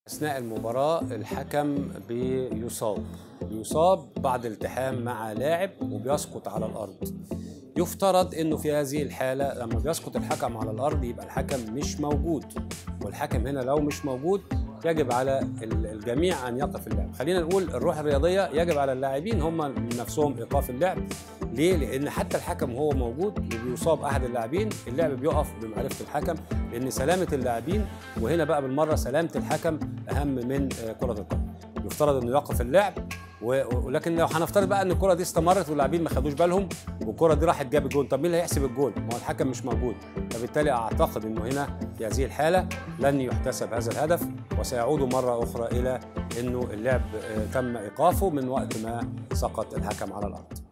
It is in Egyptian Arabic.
أثناء المباراة الحكم بيصاب بيصاب بعد التحام مع لاعب وبيسقط على الأرض يفترض انه في هذه الحاله لما بيسقط الحكم على الارض يبقى الحكم مش موجود والحكم هنا لو مش موجود يجب على الجميع ان يقف اللعب خلينا نقول الروح الرياضيه يجب على اللاعبين هم من نفسهم ايقاف اللعب ليه لان حتى الحكم وهو موجود وبيصاب احد اللاعبين اللعب بيقف بمعرفه الحكم لان سلامه اللاعبين وهنا بقى بالمره سلامه الحكم اهم من كره القدم يفترض انه يوقف اللعب ولكن لو هنفترض بقى ان الكره دي استمرت واللاعبين ما خدوش بالهم والكره دي راحت جاب الجون طب مين اللي هيحسب الجون؟ ما هو الحكم مش موجود فبالتالي اعتقد انه هنا في هذه الحاله لن يحتسب هذا الهدف وسيعود مره اخرى الى انه اللعب تم ايقافه من وقت ما سقط الحكم على الارض